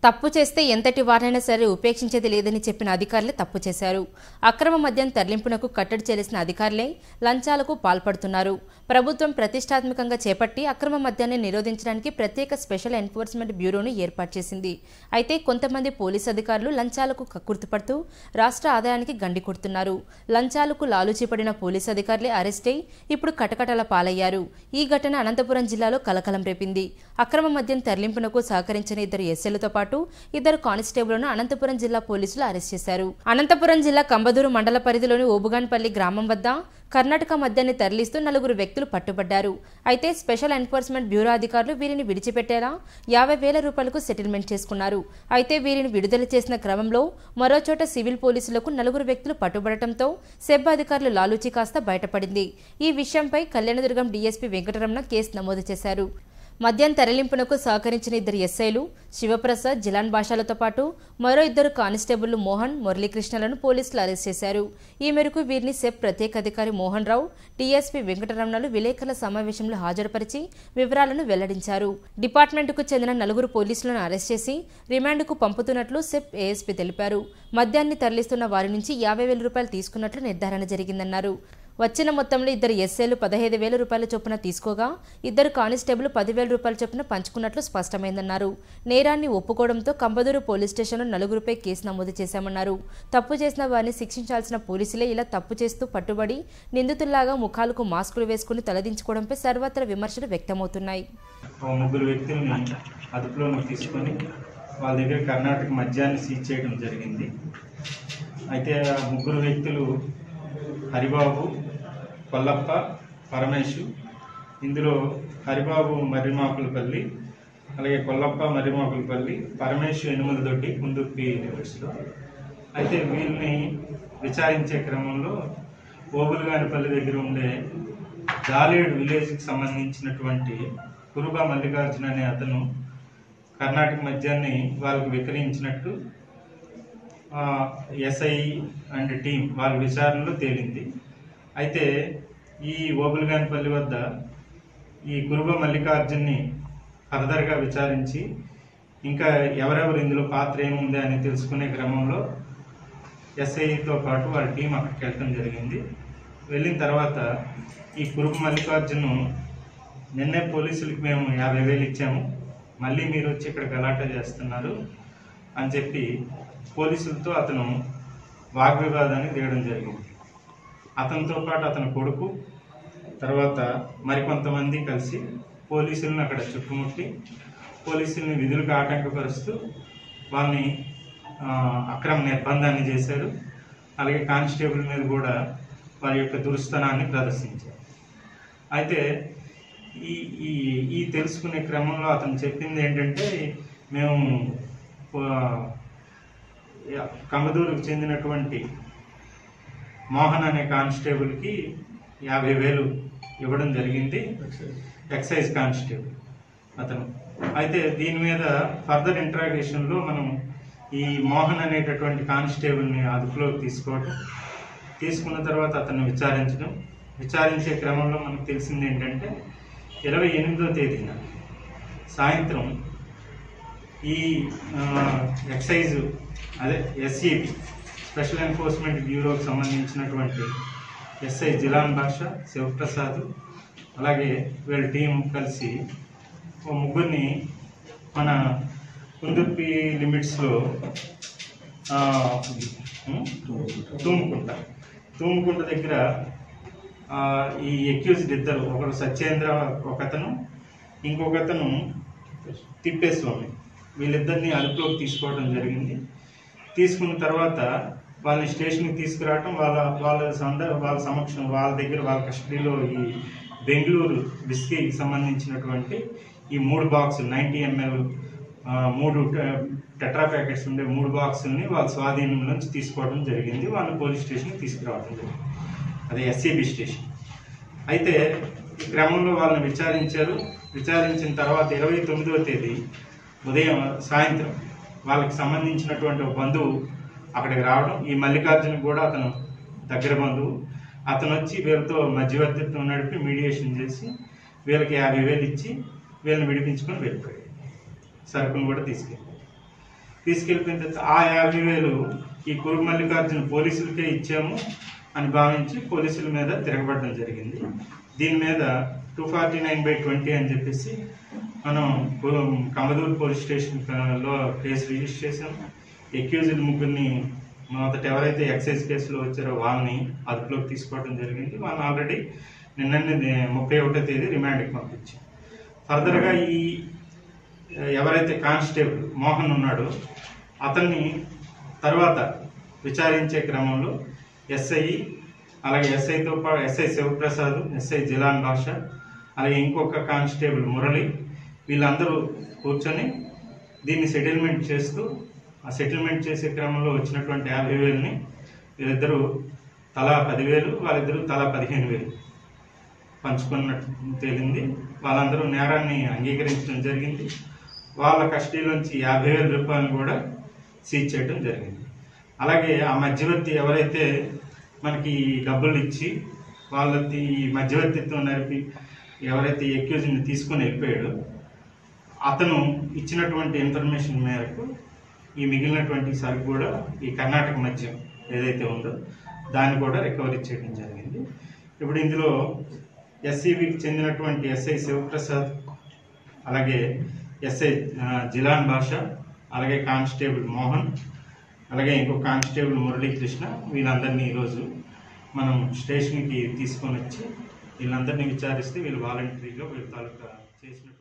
తప్పు చేస్తే ఎంతటి వారైనా సరే ఉపేక్షించేది లేదని చెప్పిన అధికారులే తప్పు చేశారు అక్రమ మద్యం తరలింపునకు కట్టడి చేసిన అధికారులే లంచాలకు పాల్పడుతున్నారు ప్రభుత్వం ప్రతిష్టాత్మకంగా చేపట్టి అక్రమ మద్యాన్ని నిరోధించడానికి ప్రత్యేక స్పెషల్ ఎన్ఫోర్స్మెంట్ బ్యూరోను ఏర్పాటు చేసింది అయితే కొంతమంది పోలీసు అధికారులు లంచాలకు కక్కుర్తిపడుతూ రాష్ట్ర ఆదాయానికి గండి కొడుతున్నారు లంచాలకు లాలుచిపడిన పోలీసు అధికారులే అరెస్ట్ అయి ఇప్పుడు కటకటల పాలయ్యారు ఈ ఘటన అనంతపురం జిల్లాలో కలకలం రేపింది అక్రమ మద్యం తరలింపునకు సహకరించిన ఇద్దరు ఎస్ఎలతో పాటు ఇద్దరు కానిస్టేబుల్ను అనంతపురం జిల్లా పోలీసులు అరెస్ట్ చేశారు అనంతపురం జిల్లా కంబదూరు మండల పరిధిలోని ఓబుగాన్పల్లి గ్రామం వద్ద కర్ణాటక మద్యాన్ని తరలిస్తూ నలుగురు వ్యక్తులు పట్టుబడ్డారు అయితే స్పెషల్ ఎన్ఫోర్స్మెంట్ బ్యూరో అధికారులు వీరిని విడిచిపెట్టేలా యాభై వేల రూపాయలకు సెటిల్మెంట్ చేసుకున్నారు అయితే వీరిని విడుదల చేసిన క్రమంలో మరోచోట సివిల్ పోలీసులకు నలుగురు వ్యక్తులు పట్టుబడటంతో సెబ్ అధికారులు లాలూచి కాస్త బయటపడింది ఈ విషయంపై కళ్యాణదుర్గం డీఎస్పీ వెంకటరమణ కేసు నమోదు చేశారు మద్యం తరలింపునకు సహకరించిన ఇద్దరు ఎస్ఐలు శివప్రసాద్ జిలాన్ భాషలతో పాటు మరో ఇద్దరు కానిస్టేబుళ్లు మోహన్ మురళీకృష్ణలను పోలీసులు అరెస్ట్ చేశారు ఈ మేరకు వీరిని సెప్ ప్రత్యేక అధికారి మోహన్ రావు డీఎస్పీ వెంకటరమణలు విలేకరుల సమావేశంలో హాజరుపరిచి వివరాలను వెల్లడించారు డిపార్ట్మెంటుకు చెందిన నలుగురు పోలీసులను అరెస్ట్ చేసి రిమాండ్కు పంపుతున్నట్లు సెప్ ఏఎస్పీ తెలిపారు మద్యాన్ని తరలిస్తున్న వారి నుంచి యాభై వేల రూపాయలు తీసుకున్నట్లు నిర్ధారణ జరిగిందన్నారు వచ్చిన మొత్తంలో ఇద్దరు ఎస్ఏలు పదహైదు వేల రూపాయల చొప్పున తీసుకోగా ఇద్దరు కానిస్టేబుల్ పదివేల రూపాయల చొప్పున పంచుకున్నట్లు స్పష్టమైందన్నారు నేరాన్ని ఒప్పుకోవడంతో కంబదూరు పోలీస్ స్టేషన్లో నలుగురిపై కేసు నమోదు చేశామన్నారు తప్పు చేసిన వారిని శిక్షించాల్సిన పోలీసులే ఇలా తప్పు చేస్తూ పట్టుబడి నిందితుల్లాగా ముఖాలకు మాస్కులు వేసుకుని తలదించుకోవడంపై సర్వత్రా విమర్శలు వ్యక్తమవుతున్నాయి ఓ ముగ్గురు వ్యక్తుల్ని అదుపులోకి తీసుకొని వాళ్ళ దగ్గర కర్ణాటక మద్యాన్ని సీజ్ చేయడం జరిగింది అయితే ఆ ముగ్గురు వ్యక్తులు హరిబాబు కొల్లప్ప పరమేశు ఇందులో హరిబాబు మర్రిమాకులపల్లి అలాగే కొల్లప్ప మర్రిమాకులపల్లి పరమేశు ఎనుమలదొడ్డి కుందుర్పి లిమిట్స్లో అయితే వీళ్ళని విచారించే క్రమంలో ఓబులుగానిపల్లి దగ్గర ఉండే జాలేడు విలేజ్కి సంబంధించినటువంటి కురుబా మల్లికార్జున అనే అతను కర్ణాటక మద్యాన్ని వాళ్ళకు విక్రయించినట్టు ఎస్ఐ అండ్ టీం వాళ్ళ విచారణలో తేలింది అయితే ఈ ఓబుల్గానిపల్లి వద్ద ఈ కురుబ మల్లికార్జున్ని ఫర్దర్గా విచారించి ఇంకా ఎవరెవరు ఇందులో పాత్ర ఏముంది అని తెలుసుకునే క్రమంలో ఎస్ఐతో పాటు వాళ్ళ టీం అక్కడికి వెళ్ళడం జరిగింది వెళ్ళిన తర్వాత ఈ కురుబ మల్లికార్జును నిన్నే పోలీసులకు మేము యాభై వేలు ఇచ్చాము మళ్ళీ మీరు వచ్చి ఇక్కడ గలాట చేస్తున్నారు అని చెప్పి పోలీసులతో అతను వాగ్వివాదాన్ని దిగడం జరిగింది అతనితో పాటు అతని కొడుకు తర్వాత మరికొంతమంది కలిసి పోలీసులను అక్కడ చుట్టుముట్టి పోలీసుల్ని విధులకు ఆటంకపరుస్తూ వాళ్ళని ఆ, అక్రమ నిర్బంధాన్ని చేశారు అలాగే కానిస్టేబుల్ మీద కూడా వారి యొక్క దురుస్తనాన్ని ప్రదర్శించారు అయితే ఈ ఈ ఈ తెలుసుకునే క్రమంలో అతను చెప్పింది ఏంటంటే మేము ఆ, యా- కంబదూరుకు చెందినటువంటి మోహన్ అనే కానిస్టేబుల్కి యాభై వేలు ఇవ్వడం జరిగింది ఎక్సైజ్ కానిస్టేబుల్ అతను అయితే దీని మీద ఫర్దర్ ఇంట్రాగేషన్లో మనం ఈ మోహన్ అనేటటువంటి కానిస్టేబుల్ని అదుపులోకి తీసుకోవడం తీసుకున్న తర్వాత అతన్ని విచారించడం విచారించే క్రమంలో మనకు తెలిసింది ఏంటంటే ఇరవై ఎనిమిదో తేదీన సాయంత్రం ఈ ఆ, ఎక్సైజ్ అదే ఎస్ఈబి స్పెషల్ ఎన్ఫోర్స్మెంట్ బ్యూరోకి సంబంధించినటువంటి ఎస్ఐ జిలాన్ భాష శివప్రసాద్ అలాగే వీళ్ళ టీం కలిసి ఓ ముగ్గురిని మన కుందుర్పి లిమిట్స్లో ఆ, ఉమ్, తూముకుంట తూముకుంట దగ్గర ఆ, ఈ ఎక్యూజ్డ్ ఇద్దరు ఒకరు సత్యేంద్ర ఒకతను ఇంకొకతను తిప్పేస్వామి వీళ్ళిద్దరిని అదుపులోకి తీసుకోవడం జరిగింది తీసుకున్న తర్వాత వాళ్ళని స్టేషన్కి తీసుకురావటం వాళ్ళ వాళ్ళ సంద వాళ్ళ సమక్షం వాళ్ళ దగ్గర వాళ్ళ కస్టడీలో ఈ బెంగళూరు బిస్కీకి సంబంధించినటువంటి ఈ మూడు బాక్సులు నైంటీ ఎంఎల్ మూడు టె- టెట్రా ప్యాకెట్స్ ఉండే మూడు బాక్సుల్ని వాళ్ళ స్వాధీనం నుంచి తీసుకోవడం జరిగింది వాళ్ళని పోలీస్ స్టేషన్కి తీసుకురావడం జరిగింది అదే ఎస్సీబీ స్టేషన్ అయితే ఈ క్రమంలో వాళ్ళని విచారించారు విచారించిన తర్వాత ఇరవై తొమ్మిదవ తేదీ ఉదయం సాయంత్రం వాళ్ళకి సంబంధించినటువంటి ఒక బంధువు అక్కడికి రావడం ఈ మల్లికార్జున కూడా అతను దగ్గర బంధువు అతను వచ్చి వీళ్ళతో మధ్యవర్తిత్వం నడిపి మీడియేషన్ చేసి వీళ్ళకి యాభై వేలు ఇచ్చి వీళ్ళని విడిపించుకొని వెళ్ళిపోయాడు సరుకును కూడా తీసుకెళ్ళాడు తీసుకెళ్ళిపోయిన తర్వాత ఆ యాభై వేలు ఈ కురుగు మల్లికార్జున పోలీసులకే ఇచ్చాము అని భావించి పోలీసుల మీద తిరగబడడం జరిగింది దీని మీద two forty nine by twenty అని చెప్పేసి మనం పు- కమదూరు పోలీస్ స్టేషన్ క- లో కేసు రిజిస్టర్ చేసాము ఎక్యూజ్డ్ ముగ్గురిని మొదట ఎవరైతే ఎక్సైజ్ కేసులో వచ్చారో వాళ్ళని అదుపులోకి తీసుకోవడం జరిగింది వాళ్ళని ఆల్రెడీ నిన్న ముప్పై ఒకటో తేదీ రిమాండ్కి పంపించాం ఫర్దర్గా ఈ ఎవరైతే కానిస్టేబుల్ మోహన్ ఉన్నాడో అతన్ని తర్వాత విచారించే క్రమంలో ఎస్ఐ అలాగే ఎస్ఐతో పాటు ఎస్ఐ శివప్రసాద్ ఎస్ఐ జిలాన్ భాష అలాగే ఇంకొక కానిస్టేబుల్ మురళి వీళ్ళందరూ కూర్చొని దీన్ని సెటిల్మెంట్ చేస్తూ ఆ సెటిల్మెంట్ చేసే క్రమంలో వచ్చినటువంటి యాభై వేలని వీళ్ళిద్దరూ తలా పదివేలు వాళ్ళిద్దరూ తలా పదిహేను వేలు పంచుకున్నట్టు తేలింది వాళ్ళందరూ నేరాన్ని అంగీకరించడం జరిగింది వాళ్ళ కస్టడీలోంచి యాభై వేల రూపాయలు కూడా సీజ్ చేయడం జరిగింది అలాగే ఆ మధ్యవర్తి ఎవరైతే మనకి ఈ డబ్బులు ఇచ్చి వాళ్ళకి ఈ మధ్యవర్తిత్వం నడిపి ఎవరైతే ఎక్యూజ్ని తీసుకొని వెళ్ళిపోయాడో అతను ఇచ్చినటువంటి ఇన్ఫర్మేషన్ మేరకు ఈ మిగిలినటువంటి సరుకు కూడా ఈ కర్ణాటక మద్యం ఏదైతే ఉందో దాన్ని కూడా రికవరీ చేయడం జరిగింది ఇప్పుడు ఇందులో ఎస్సీబీకి చెందినటువంటి ఎస్ఐ శివప్రసాద్ అలాగే ఎస్ఐ ఆ, జిలాన్ భాష అలాగే కానిస్టేబుల్ మోహన్ అలాగే ఇంకో కానిస్టేబుల్ మురళీకృష్ణ వీళ్ళందరినీ ఈరోజు మనం స్టేషన్కి తీసుకొని వచ్చి వీళ్ళందరినీ విచారిస్తే వీళ్ళు వాలంటరీగా వీళ్ళ తాలూకా చేసిన